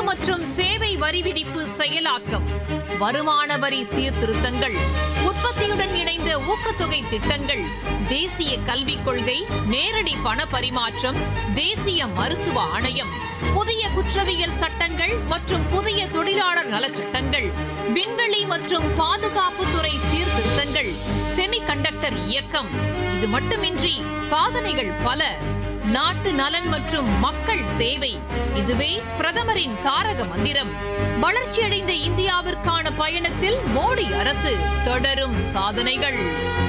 மற்றும் சேவை வரி விதிப்பு செயலாக்கம் வருமான வரி சீர்திருத்தங்கள் உற்பத்தியுடன் இணைந்த ஊக்கத்தொகை திட்டங்கள் தேசிய கல்விக் கொள்கை நேரடி பண பரிமாற்றம் தேசிய மருத்துவ ஆணையம் புதிய குற்றவியல் சட்டங்கள் மற்றும் புதிய தொழிலாளர் நலச்சட்டங்கள் விண்வெளி மற்றும் பாதுகாப்புத்துறை சீர்திருத்தங்கள் செமிகண்டக்டர் இயக்கம் இது மட்டுமின்றி சாதனைகள் பல நாட்டு நலன் மற்றும் மக்கள் சேவை இதுவே பிரதமரின் தாரக மந்திரம் வளர்ச்சியடைந்த இந்தியாவிற்கான பயணத்தில் மோடி அரசு தொடரும் சாதனைகள்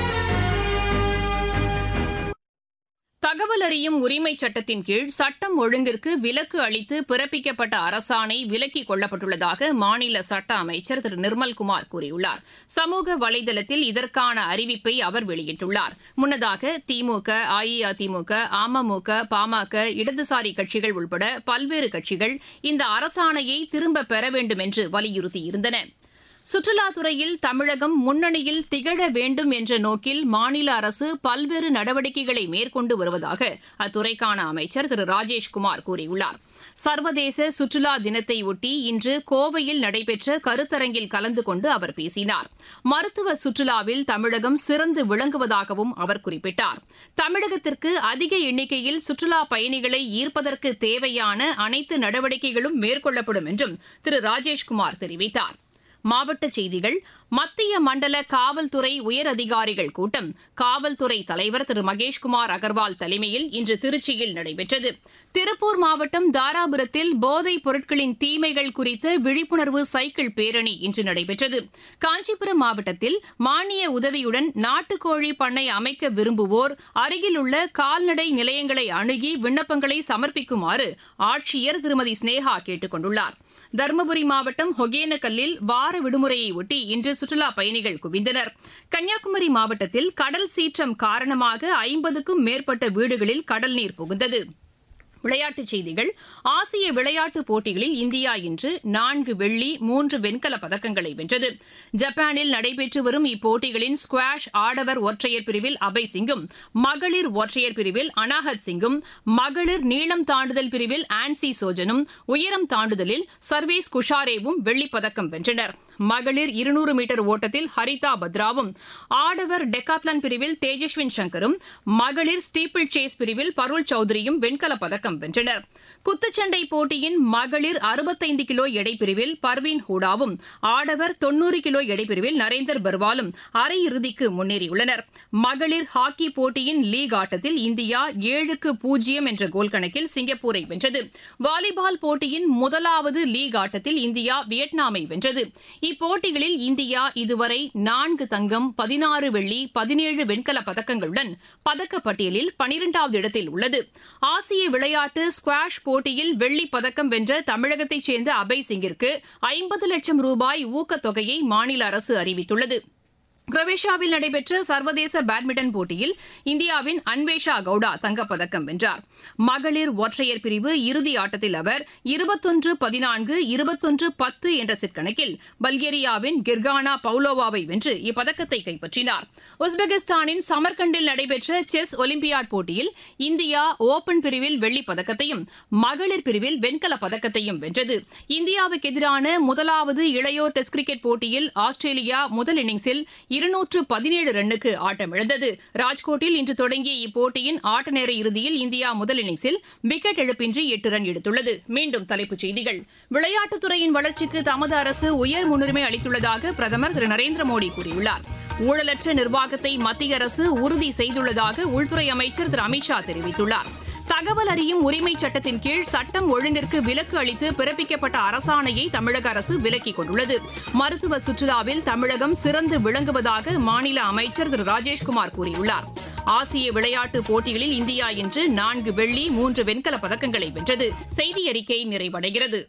தகவல் அறியும் உரிமை சட்டத்தின் கீழ் சட்டம் ஒழுங்கிற்கு விலக்கு அளித்து பிறப்பிக்கப்பட்ட அரசாணை விலக்கிக் கொள்ளப்பட்டுள்ளதாக மாநில சட்ட அமைச்சர் திரு நிர்மல்குமார் கூறியுள்ளார் சமூக வலைதளத்தில் இதற்கான அறிவிப்பை அவர் வெளியிட்டுள்ளார் முன்னதாக திமுக அஇஅதிமுக அமமுக பாமக இடதுசாரி கட்சிகள் உள்பட பல்வேறு கட்சிகள் இந்த அரசாணையை திரும்பப் பெற வேண்டும் என்று வலியுறுத்தியிருந்தன சுற்றுலாத்துறையில் தமிழகம் முன்னணியில் திகழ வேண்டும் என்ற நோக்கில் மாநில அரசு பல்வேறு நடவடிக்கைகளை மேற்கொண்டு வருவதாக அத்துறைக்கான அமைச்சர் திரு ராஜேஷ்குமார் கூறியுள்ளார் சர்வதேச சுற்றுலா தினத்தையொட்டி இன்று கோவையில் நடைபெற்ற கருத்தரங்கில் கலந்து கொண்டு அவர் பேசினார் மருத்துவ சுற்றுலாவில் தமிழகம் சிறந்து விளங்குவதாகவும் அவர் குறிப்பிட்டார் தமிழகத்திற்கு அதிக எண்ணிக்கையில் சுற்றுலா பயணிகளை ஈர்ப்பதற்கு தேவையான அனைத்து நடவடிக்கைகளும் மேற்கொள்ளப்படும் என்றும் திரு ராஜேஷ்குமார் தெரிவித்தார் மாவட்ட செய்திகள் மத்திய மண்டல காவல்துறை உயர் அதிகாரிகள் கூட்டம் காவல்துறை தலைவர் திரு மகேஷ்குமார் அகர்வால் தலைமையில் இன்று திருச்சியில் நடைபெற்றது திருப்பூர் மாவட்டம் தாராபுரத்தில் போதைப் பொருட்களின் தீமைகள் குறித்த விழிப்புணர்வு சைக்கிள் பேரணி இன்று நடைபெற்றது காஞ்சிபுரம் மாவட்டத்தில் மானிய உதவியுடன் நாட்டுக்கோழி பண்ணை அமைக்க விரும்புவோர் அருகிலுள்ள கால்நடை நிலையங்களை அணுகி விண்ணப்பங்களை சமர்ப்பிக்குமாறு ஆட்சியர் திருமதி ஸ்னேகா கேட்டுக் கொண்டுள்ளார் தருமபுரி மாவட்டம் ஒகேனக்கல்லில் வார விடுமுறையை ஒட்டி இன்று சுற்றுலா பயணிகள் குவிந்தனர் கன்னியாகுமரி மாவட்டத்தில் கடல் சீற்றம் காரணமாக ஐம்பதுக்கும் மேற்பட்ட வீடுகளில் கடல் நீர் புகுந்தது விளையாட்டுச் செய்திகள் ஆசிய விளையாட்டுப் போட்டிகளில் இந்தியா இன்று நான்கு வெள்ளி மூன்று வெண்கலப் பதக்கங்களை வென்றது ஜப்பானில் நடைபெற்று வரும் இப்போட்டிகளின் ஸ்குவாஷ் ஆடவர் ஒற்றையர் பிரிவில் அபய் சிங்கும் மகளிர் ஒற்றையர் பிரிவில் அனாஹத் சிங்கும் மகளிர் நீளம் தாண்டுதல் பிரிவில் ஆன்சி சோஜனும் உயரம் தாண்டுதலில் சர்வேஸ் குஷாரேவும் வெள்ளிப் பதக்கம் வென்றனர் மகளிர் இருநூறு மீட்டர் ஓட்டத்தில் ஹரிதா பத்ராவும் ஆடவர் டெக்காத்லன் பிரிவில் தேஜஸ்வின் சங்கரும் மகளிர் ஸ்டீப்பிள் சேஸ் பிரிவில் பருள் சௌத்ரியும் வெண்கலப் பதக்கம் வென்றனர் குத்துச்சண்டை போட்டியின் மகளிர் அறுபத்தைந்து கிலோ எடைப்பிரிவில் பர்வீன் ஹூடாவும் ஆடவர் தொன்னூறு கிலோ எடைப்பிரிவில் நரேந்தர் பர்வாலும் அரையிறுதிக்கு முன்னேறியுள்ளனர் மகளிர் ஹாக்கி போட்டியின் லீக் ஆட்டத்தில் இந்தியா ஏழுக்கு பூஜ்ஜியம் என்ற கோல் கணக்கில் சிங்கப்பூரை வென்றது வாலிபால் போட்டியின் முதலாவது லீக் ஆட்டத்தில் இந்தியா வியட்நாமை வென்றது இப்போட்டிகளில் இந்தியா இதுவரை நான்கு தங்கம் பதினாறு வெள்ளி பதினேழு வெண்கலப் பதக்கங்களுடன் பதக்கப்பட்டியலில் பனிரெண்டாவது இடத்தில் உள்ளது ஆசிய விளையாட்டு ஸ்குவாஷ் போட்டியில் வெள்ளிப் பதக்கம் வென்ற தமிழகத்தைச் சேர்ந்த அபய் சிங்கிற்கு ஐம்பது லட்சம் ரூபாய் ஊக்கத்தொகையை மாநில அரசு அறிவித்துள்ளது குரோவேஷியாவில் நடைபெற்ற சர்வதேச பேட்மிண்டன் போட்டியில் இந்தியாவின் அன்வேஷா கவுடா தங்கப்பதக்கம் வென்றார் மகளிர் ஒற்றையர் பிரிவு இறுதி ஆட்டத்தில் அவர் இருபத்தொன்று பதினான்கு இருபத்தொன்று பத்து என்ற செட் கணக்கில் பல்கேரியாவின் கிர்கானா பவுலோவாவை வென்று இப்பதக்கத்தை கைப்பற்றினார் உஸ்பெகிஸ்தானின் சமர்கண்டில் நடைபெற்ற செஸ் ஒலிம்பியாட் போட்டியில் இந்தியா ஓபன் பிரிவில் வெள்ளிப் பதக்கத்தையும் மகளிர் பிரிவில் வெண்கலப் பதக்கத்தையும் வென்றது இந்தியாவுக்கு எதிரான முதலாவது இளையோர் டெஸ்ட் கிரிக்கெட் போட்டியில் ஆஸ்திரேலியா முதல் இன்னிங்ஸில் இருநூற்று பதினேழு ரன்னுக்கு ஆட்டமிழந்தது ராஜ்கோட்டில் இன்று தொடங்கிய இப்போட்டியின் ஆட்ட நேர இறுதியில் இந்தியா முதல் இன்னிங்ஸில் விக்கெட் இழப்பின்றி எட்டு ரன் எடுத்துள்ளது மீண்டும் தலைப்புச் செய்திகள் விளையாட்டுத்துறையின் வளர்ச்சிக்கு தமது அரசு உயர் முன்னுரிமை அளித்துள்ளதாக பிரதமர் திரு நரேந்திர மோடி கூறியுள்ளார் ஊழலற்ற நிர்வாகத்தை மத்திய அரசு உறுதி செய்துள்ளதாக உள்துறை அமைச்சர் திரு அமித்ஷா தெரிவித்துள்ளார் தகவல் அறியும் உரிமை சட்டத்தின் கீழ் சட்டம் ஒழுங்கிற்கு விலக்கு அளித்து பிறப்பிக்கப்பட்ட அரசாணையை தமிழக அரசு விலக்கிக் கொண்டுள்ளது மருத்துவ சுற்றுலாவில் தமிழகம் சிறந்து விளங்குவதாக மாநில அமைச்சர் திரு ராஜேஷ்குமார் கூறியுள்ளார் ஆசிய விளையாட்டுப் போட்டிகளில் இந்தியா இன்று நான்கு வெள்ளி மூன்று வெண்கலப் பதக்கங்களை வென்றது செய்தி அறிக்கை நிறைவடைகிறது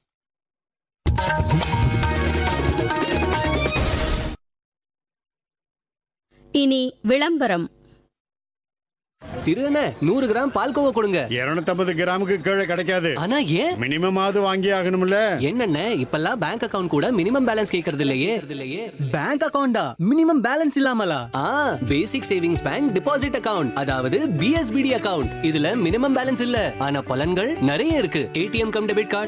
இனி விளம்பரம் திருண்ண நூறு கிராம் பால்கோவா கொடுங்க இருநூத்தம்பது கிராமுக்கு கீழே கிடைக்காது ஆனா ஏன் மினிமம் ஆவது வாங்கி ஆகணும்ல என்னண்ணே இப்பெல்லாம் பேங்க் அக்கவுண்ட் கூட மினிமம் பேலன்ஸ் கேக்குறது இல்லையே இல்லையே பேங்க் அக்கவுண்டா மினிமம் பேலன்ஸ் இல்லாமலா ஆ basic savings bank deposit account அதாவது பிஎஸ்பிடி அக்கவுண்ட் இதுல மினிமம் பேலன்ஸ் இல்ல ஆனா பலன்கள் நிறைய இருக்கு ஏடிஎம் கம் டெபிட் கார்டு